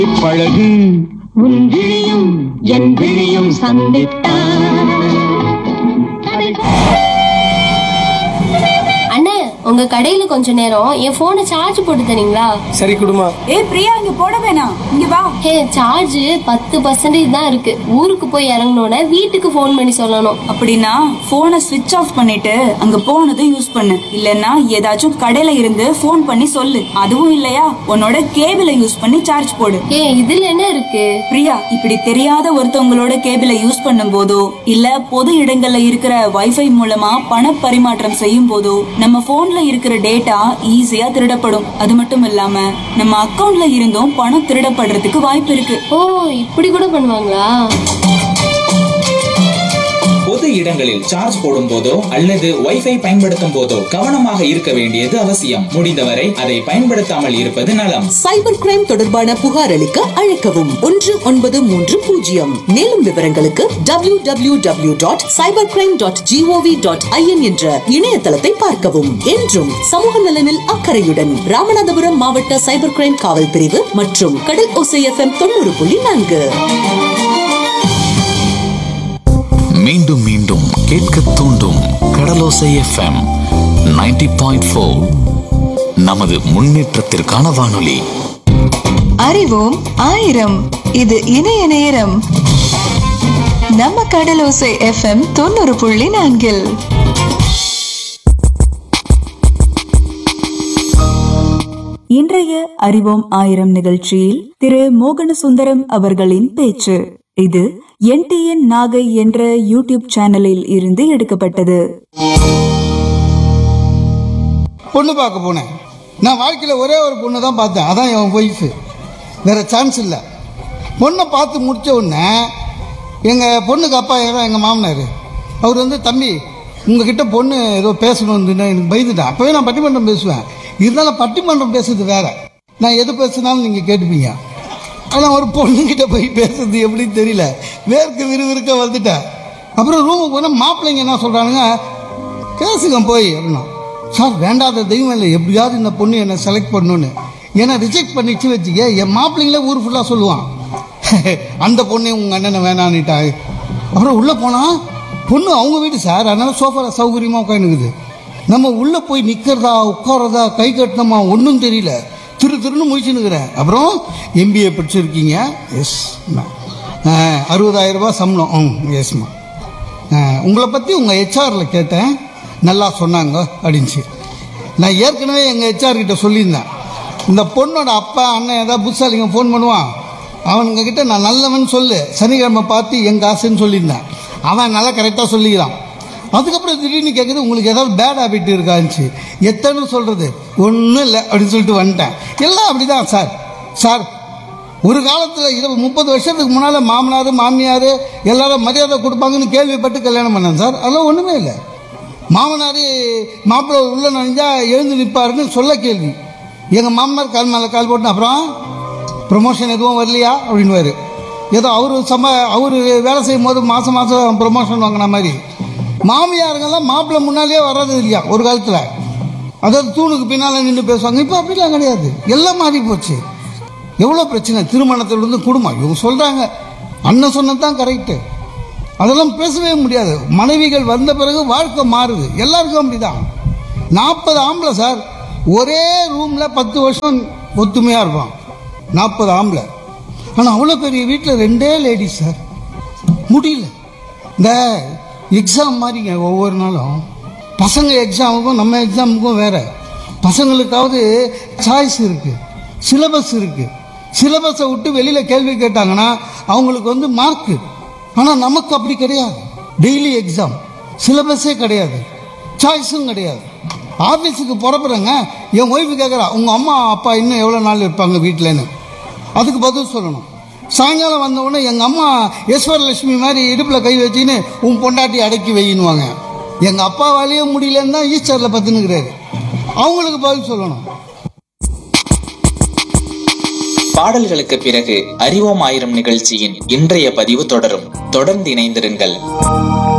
பழகு உன் விழியும் என் விழியும் சந்தித்தான் அண்ணே உங்க கடையில கொஞ்ச நேரம் என் போனை சார்ஜ் போட்டு தரீங்களா சரி குடுமா ஏய் பிரியா இங்க போட வேணாம் இங்க வா ஹே சார்ஜ் பத்து பர்சன்டேஜ் தான் இருக்கு ஊருக்கு போய் இறங்கினோட வீட்டுக்கு ஃபோன் பண்ணி சொல்லணும் அப்படின்னா போனை ஸ்விட்ச் ஆஃப் பண்ணிட்டு அங்க போனதும் யூஸ் பண்ணு இல்லனா ஏதாச்சும் கடையில இருந்து ஃபோன் பண்ணி சொல்லு அதுவும் இல்லையா உன்னோட கேபிளை யூஸ் பண்ணி சார்ஜ் போடு ஏ இதுல என்ன இருக்கு பிரியா இப்படி தெரியாத ஒருத்தவங்களோட கேபிளை யூஸ் பண்ணும் போதோ இல்ல பொது இடங்கள்ல இருக்கிற வைஃபை மூலமா பண பரிமாற்றம் செய்யும் போதோ நம்ம போன்ல இருக்கிற டேட்டா ஈஸியா திருடப்படும் அது மட்டும் இல்லாம நம்ம அக்கவுண்ட்ல இருந்தும் பணம் திருடப்படுறதுக்கு வாய்ப்பு இருக்கு ஓ இப்படி கூட பண்ணுவாங்களா பொது இடங்களில் சார்ஜ் போடும் போதோ அல்லது வைஃபை பயன்படுத்தும் போதோ கவனமாக இருக்க வேண்டியது அவசியம் முடிந்தவரை அதை பயன்படுத்தாமல் இருப்பது நலம் சைபர் கிரைம் தொடர்பான புகார் அளிக்க அழைக்கவும் ஒன்று ஒன்பது மூன்று பூஜ்ஜியம் மேலும் விவரங்களுக்கு W W W dot cyber crime dot G O V dot I N என்ற இணையதளத்தை பார்க்கவும் என்றும் சமூக நலனில் அக்கறையுடன் ராமநாதபுரம் மாவட்ட சைபர் கிரைம் காவல் பிரிவு மற்றும் கடல் ஓசை எஃப்எம் தொண்ணூறு புள்ளி நான்கு மீண்டும் மீண்டும் கேட்க தூண்டும் கடலோசை எஃப்எம் 90.4 பாயிண்ட் நமது முன்னேற்றத்திற்கான வானொலி அறிவோம் ஆயிரம் இது இணைய நேரம் நம்ம கடலோசை எஃப்எம் தொண்ணூறு புள்ளி நான்கில் இன்றைய அறிவோம் ஆயிரம் நிகழ்ச்சியில் திரு மோகன சுந்தரம் அவர்களின் பேச்சு இது என்டிஎன் நாகை என்ற யூடியூப் சேனலில் இருந்து எடுக்கப்பட்டது பொண்ணு பார்க்க போனேன் நான் வாழ்க்கையில் ஒரே ஒரு பொண்ணு தான் பார்த்தேன் அதான் என் ஒய்ஃபு வேற சான்ஸ் இல்லை பொண்ணை பார்த்து முடிச்ச உடனே எங்கள் பொண்ணுக்கு அப்பா தான் எங்கள் மாமனார் அவர் வந்து தம்பி உங்ககிட்ட பொண்ணு ஏதோ பேசணும் வந்துன்னு எனக்கு பயந்துட்டேன் அப்போவே நான் பட்டிமன்றம் பேசுவேன் இருந்தாலும் பட்டிமன்றம் பேசுறது வேற நான் எது பேசுனாலும் நீங்கள் கேட்டுப்பீங்க ஆனால் ஒரு பொண்ணுக்கிட்ட போய் பேசுறது எப்படின்னு தெரியல வேர்க்க விறுவிறுக்க வந்துட்டேன் அப்புறம் ரூமுக்கு போனால் மாப்பிள்ளைங்க என்ன சொல்கிறானுங்க பேசுங்க போய் அப்படின்னா சார் வேண்டாத தெய்வம் இல்லை எப்படியாவது இந்த பொண்ணு என்னை செலக்ட் பண்ணணும்னு ஏன்னா ரிஜெக்ட் பண்ணிச்சு வச்சுக்க என் மாப்பிள்ளைங்களே ஊர் ஃபுல்லாக சொல்லுவான் அந்த பொண்ணே உங்கள் அண்ணனை வேணான்னுட்டா அப்புறம் உள்ளே போனால் பொண்ணு அவங்க வீடு சார் அதனால சோஃபாவில் சௌகரியமாக உட்காந்துக்குது நம்ம உள்ளே போய் நிற்கிறதா உட்காரதா கை கட்டணுமா ஒன்றும் தெரியல திரு திருன்னு முடிச்சுன்னுக்கிறேன் அப்புறம் எம்பிஏ படிச்சிருக்கீங்க எஸ் அறுபதாயிரம் ரூபாய் சம்பளம் ம் எஸ்மா அஹ், உங்களை பற்றி உங்கள் ஹெச்ஆரில் கேட்டேன் நல்லா சொன்னாங்க அப்படின்ச்சு நான் ஏற்கனவே எங்கள் ஹெச்ஆர் கிட்ட சொல்லியிருந்தேன் இந்த பொண்ணோட அப்பா அண்ணன் ஏதாவது புதுசாலிங்க ஃபோன் பண்ணுவான் அவனுங்க கிட்ட நான் நல்லவன் சொல்லு சனிக்கிழமை பார்த்து எங்கள் ஆசைன்னு சொல்லியிருந்தேன் அவன் நல்லா கரெக்டாக சொல்லிக்கிறான் அதுக்கப்புறம் திடீர்னு கேட்குது உங்களுக்கு ஏதாவது பேட் ஹேபிட் இருக்காச்சு எத்தனை சொல்கிறது ஒன்றும் இல்லை அப்படின்னு சொல்லிட்டு வந்துட்டேன் எல்லாம் அப்படிதான் சார் சார் ஒரு காலத்தில் இருபது முப்பது வருஷத்துக்கு முன்னால் மாமனார் மாமியார் எல்லாரும் மரியாதை கொடுப்பாங்கன்னு கேள்விப்பட்டு கல்யாணம் பண்ணேன் சார் அதெல்லாம் ஒன்றுமே இல்லை மாமனார் மாப்பிள்ளை உள்ள நுழைஞ்சா எழுந்து நிற்பாருன்னு சொல்ல கேள்வி எங்கள் மாமனார் கால் மேலே கால் போட்டு அப்புறம் ப்ரொமோஷன் எதுவும் வரலையா அப்படின்னுவாரு ஏதோ அவர் சம அவர் வேலை செய்யும் போது மாதம் மாதம் ப்ரொமோஷன் வாங்கின மாதிரி மாமியாருங்கெல்லாம் மாப்பிள்ளை முன்னாலேயே வர்றது இல்லையா ஒரு காலத்தில் அதாவது தூணுக்கு பின்னால் நின்று பேசுவாங்க இப்போ அப்படிலாம் கிடையாது எல்லாம் மாறி போச்சு எவ்வளோ பிரச்சனை திருமணத்திலிருந்து குடும்பம் இவங்க சொல்கிறாங்க அண்ணன் சொன்னது தான் கரெக்டு அதெல்லாம் பேசவே முடியாது மனைவிகள் வந்த பிறகு வாழ்க்கை மாறுது எல்லாருக்கும் அப்படிதான் நாற்பது ஆம்பளை சார் ஒரே ரூமில் பத்து வருஷம் ஒத்துமையாக இருப்பான் நாற்பது ஆம்பளை ஆனால் அவ்வளோ பெரிய வீட்டில் ரெண்டே லேடிஸ் சார் முடியல இந்த எக்ஸாம் மாதிரிங்க ஒவ்வொரு நாளும் பசங்க எக்ஸாமுக்கும் நம்ம எக்ஸாமுக்கும் வேற பசங்களுக்காவது சாய்ஸ் இருக்கு சிலபஸ் இருக்கு சிலபஸை விட்டு வெளியில் கேள்வி கேட்டாங்கன்னா அவங்களுக்கு வந்து மார்க்கு ஆனால் நமக்கு அப்படி கிடையாது டெய்லி எக்ஸாம் சிலபஸே கிடையாது சாய்ஸும் கிடையாது ஆஃபீஸுக்கு புறப்புறங்க என் ஒய்ஃபு கேட்குறா உங்கள் அம்மா அப்பா இன்னும் எவ்வளோ நாள் இருப்பாங்க வீட்டிலன்னு அதுக்கு பதில் சொல்லணும் சாயங்காலம் வந்த உடனே எங்கள் அம்மா ஈஸ்வரலட்சுமி மாதிரி இடுப்பில் கை வச்சுன்னு உன் பொண்டாட்டி அடக்கி வையின்னுவாங்க எங்கள் அப்பாவாலேயே முடியலன்னு தான் ஈஸ்டரில் பத்துனுக்கிறாரு அவங்களுக்கு பதில் சொல்லணும் பாடல்களுக்கு பிறகு அறிவோம் ஆயிரம் நிகழ்ச்சியின் இன்றைய பதிவு தொடரும் தொடர்ந்து இணைந்திருங்கள்